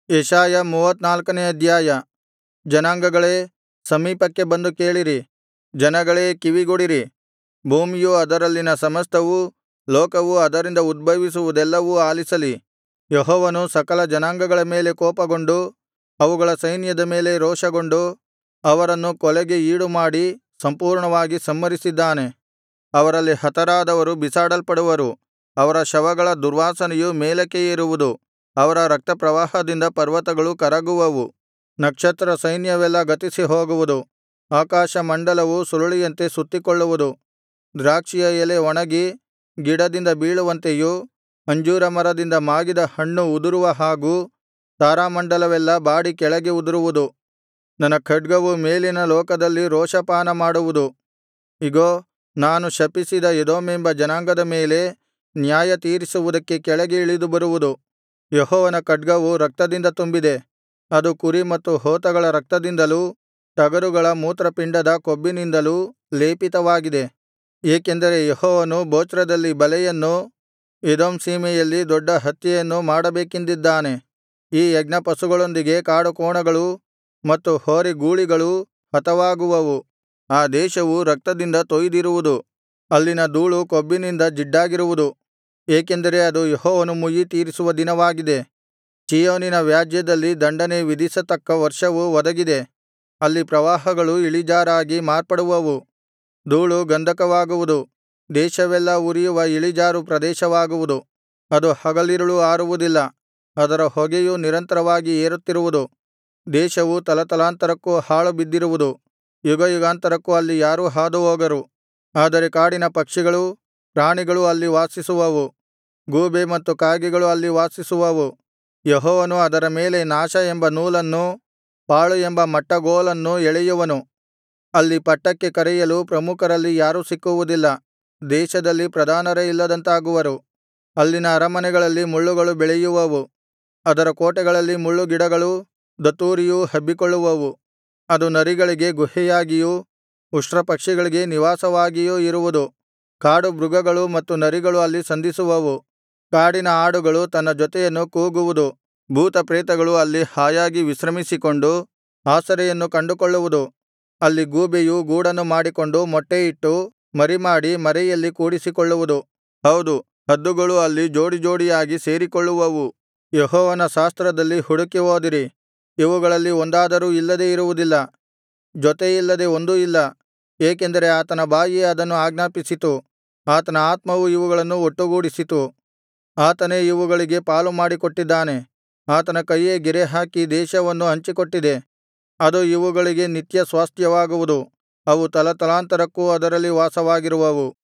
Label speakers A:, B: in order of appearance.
A: ಯೆಶಾಯ ಮೂವತ್ತನಾಲ್ಕನೇ ಅಧ್ಯಾಯ ಜನಾಂಗಗಳೇ ಸಮೀಪಕ್ಕೆ ಬಂದು ಕೇಳಿರಿ ಜನಗಳೇ ಕಿವಿಗೊಡಿರಿ ಭೂಮಿಯೂ ಅದರಲ್ಲಿನ ಸಮಸ್ತವೂ ಲೋಕವೂ ಅದರಿಂದ ಉದ್ಭವಿಸುವುದೆಲ್ಲವೂ ಆಲಿಸಲಿ ಯೆಹೋವನು ಸಕಲ ಜನಾಂಗಗಳ ಮೇಲೆ ಕೋಪಗೊಂಡು ಅವುಗಳ ಸೈನ್ಯದ ಮೇಲೆ ರೋಷಗೊಂಡು ಅವರನ್ನು ಕೊಲೆಗೆ ಈಡುಮಾಡಿ ಸಂಪೂರ್ಣವಾಗಿ ಸಂಹರಿಸಿದ್ದಾನೆ ಅವರಲ್ಲಿ ಹತರಾದವರು ಬಿಸಾಡಲ್ಪಡುವರು ಅವರ ಶವಗಳ ದುರ್ವಾಸನೆಯು ಮೇಲಕ್ಕೆ ಏರುವುದು ಅವರ ರಕ್ತಪ್ರವಾಹದಿಂದ ಪರ್ವತಗಳು ಕರಗುವವು ನಕ್ಷತ್ರ ಸೈನ್ಯವೆಲ್ಲಾ ಗತಿಸಿ ಹೋಗುವುದು ಆಕಾಶಮಂಡಲವು ಸುರುಳಿಯಂತೆ ಸುತ್ತಿಕೊಳ್ಳುವುದು ದ್ರಾಕ್ಷಿಯ ಎಲೆ ಒಣಗಿ ಗಿಡದಿಂದ ಬೀಳುವಂತೆಯೂ ಅಂಜೂರ ಮರದಿಂದ ಮಾಗಿದ ಹಣ್ಣು ಉದುರುವ ಹಾಗೂ ತಾರಾಮಂಡಲವೆಲ್ಲಾ ಬಾಡಿ ಕೆಳಗೆ ಉದುರುವುದು ನನ್ನ ಖಡ್ಗವು ಮೇಲಿನ ಲೋಕದಲ್ಲಿ ರೋಷಪಾನ ಮಾಡುವುದು ಇಗೋ ನಾನು ಶಪಿಸಿದ ಎದೋಮೆಂಬ ಜನಾಂಗದ ಮೇಲೆ ನ್ಯಾಯತೀರಿಸುವುದಕ್ಕೆ ಕೆಳಗೆ ಇಳಿದು ಬರುವುದು ಯೆಹೋವನ ಖಡ್ಗವು ರಕ್ತದಿಂದ ತುಂಬಿದೆ ಅದು ಕುರಿ ಮತ್ತು ಹೋತಗಳ ರಕ್ತದಿಂದಲೂ ಟಗರುಗಳ ಮೂತ್ರಪಿಂಡದ ಕೊಬ್ಬಿನಿಂದಲೂ ಲೇಪಿತವಾಗಿದೆ ಏಕೆಂದರೆ ಯೆಹೋವನು ಬೊಚ್ರದಲ್ಲಿ ಬಲೆಯನ್ನೂ ಎದೋಮ್ ಸೀಮೆಯಲ್ಲಿ ದೊಡ್ಡ ಹತ್ಯೆಯನ್ನೂ ಮಾಡಬೇಕೆಂದಿದ್ದಾನೆ ಈ ಯಜ್ಞಪಶುಗಳೊಂದಿಗೆ ಕಾಡುಕೋಣಗಳೂ ಮತ್ತು ಹೋರಿಗೂಳಿಗಳೂ ಹತವಾಗುವವು ಆ ದೇಶವು ರಕ್ತದಿಂದ ತೊಯ್ದಿರುವುದು ಅಲ್ಲಿನ ಧೂಳು ಕೊಬ್ಬಿನಿಂದ ಜಿಡ್ಡಾಗಿರುವುದು ಏಕೆಂದರೆ ಅದು ಯೆಹೋವನು ಮುಯ್ಯಿತೀರಿಸುವ ದಿನವಾಗಿದೆ ಚೀಯೋನಿನ ವ್ಯಾಜ್ಯದಲ್ಲಿ ದಂಡನೆ ವಿಧಿಸತಕ್ಕ ವರ್ಷವು ಒದಗಿದೆ ಅಲ್ಲಿ ಪ್ರವಾಹಗಳು ಇಳಿಜಾರಾಗಿ ಮಾರ್ಪಡುವವು ಧೂಳು ಗಂಧಕವಾಗುವುದು ದೇಶವೆಲ್ಲಾ ಉರಿಯುವ ಇಳಿಜಾರು ಪ್ರದೇಶವಾಗುವುದು ಅದು ಹಗಲಿರುಳೂ ಆರುವುದಿಲ್ಲ ಅದರ ಹೊಗೆಯು ನಿರಂತರವಾಗಿ ಏರುತ್ತಿರುವುದು ದೇಶವು ತಲತಲಾಂತರಕ್ಕೂ ಹಾಳು ಬಿದ್ದಿರುವುದು ಯುಗಯುಗಾಂತರಕ್ಕೂ ಅಲ್ಲಿ ಯಾರೂ ಹಾದುಹೋಗರು ಆದರೆ ಕಾಡಿನ ಪಕ್ಷಿಗಳೂ ಪ್ರಾಣಿಗಳೂ ಅಲ್ಲಿ ವಾಸಿಸುವವು ಗೂಬೆ ಮತ್ತು ಕಾಗೆಗಳು ಅಲ್ಲಿ ವಾಸಿಸುವವು ಯೆಹೋವನು ಅದರ ಮೇಲೆ ನಾಶ ಎಂಬ ನೂಲನ್ನೂ ಪಾಳು ಎಂಬ ಮಟ್ಟಗೋಲನ್ನೂ ಎಳೆಯುವನು ಅಲ್ಲಿ ಪಟ್ಟಕ್ಕೆ ಕರೆಯಲು ಪ್ರಮುಖರಲ್ಲಿ ಯಾರೂ ಸಿಕ್ಕುವುದಿಲ್ಲ ದೇಶದಲ್ಲಿ ಪ್ರಧಾನರೇ ಇಲ್ಲದಂತಾಗುವರು ಅಲ್ಲಿನ ಅರಮನೆಗಳಲ್ಲಿ ಮುಳ್ಳುಗಳು ಬೆಳೆಯುವವು ಅದರ ಕೋಟೆಗಳಲ್ಲಿ ಮುಳ್ಳುಗಿಡಗಳೂ ದತ್ತೂರಿಯೂ ಹಬ್ಬಿಕೊಳ್ಳುವವು ಅದು ನರಿಗಳಿಗೆ ಗುಹೆಯಾಗಿಯೂ ಉಷ್ಟ್ರಪಕ್ಷಿಗಳಿಗೆ ನಿವಾಸವಾಗಿಯೂ ಇರುವುದು ಕಾಡು ಮೃಗಗಳು ಮತ್ತು ನರಿಗಳು ಅಲ್ಲಿ ಸಂಧಿಸುವವು ಕಾಡಿನ ಆಡುಗಳು ತನ್ನ ಜೊತೆಯನ್ನು ಕೂಗುವುದು ಭೂತಪ್ರೇತಗಳು ಅಲ್ಲಿ ಹಾಯಾಗಿ ವಿಶ್ರಮಿಸಿಕೊಂಡು ಆಸರೆಯನ್ನು ಕಂಡುಕೊಳ್ಳುವುದು ಅಲ್ಲಿ ಗೂಬೆಯು ಗೂಡನ್ನು ಮಾಡಿಕೊಂಡು ಮೊಟ್ಟೆಯಿಟ್ಟು ಮರಿಮಾಡಿ ಮರೆಯಲ್ಲಿ ಕೂಡಿಸಿಕೊಳ್ಳುವುದು ಹೌದು ಹದ್ದುಗಳು ಅಲ್ಲಿ ಜೋಡಿಜೋಡಿಯಾಗಿ ಸೇರಿಕೊಳ್ಳುವವು ಯೆಹೋವನ ಶಾಸ್ತ್ರದಲ್ಲಿ ಹುಡುಕಿ ಓದಿರಿ ಇವುಗಳಲ್ಲಿ ಒಂದಾದರೂ ಇಲ್ಲದೆ ಇರುವುದಿಲ್ಲ ಜೊತೆಯಿಲ್ಲದೆ ಒಂದೂ ಇಲ್ಲ ಏಕೆಂದರೆ ಆತನ ಬಾಯಿಯೇ ಅದನ್ನು ಆಜ್ಞಾಪಿಸಿತು ಆತನ ಆತ್ಮವು ಇವುಗಳನ್ನು ಒಟ್ಟುಗೂಡಿಸಿತು ಆತನೇ ಇವುಗಳಿಗೆ ಪಾಲುಮಾಡಿಕೊಟ್ಟಿದ್ದಾನೆ ಆತನ ಕೈಯೇ ಗೆರೆಹಾಕಿ ದೇಶವನ್ನು ಹಂಚಿಕೊಟ್ಟಿದೆ ಅದು ಇವುಗಳಿಗೆ ನಿತ್ಯ ಸ್ವಾಸ್ತ್ಯವಾಗುವುದು ಅವು ತಲತಲಾಂತರಕ್ಕೂ ಅದರಲ್ಲಿ ವಾಸವಾಗಿರುವವು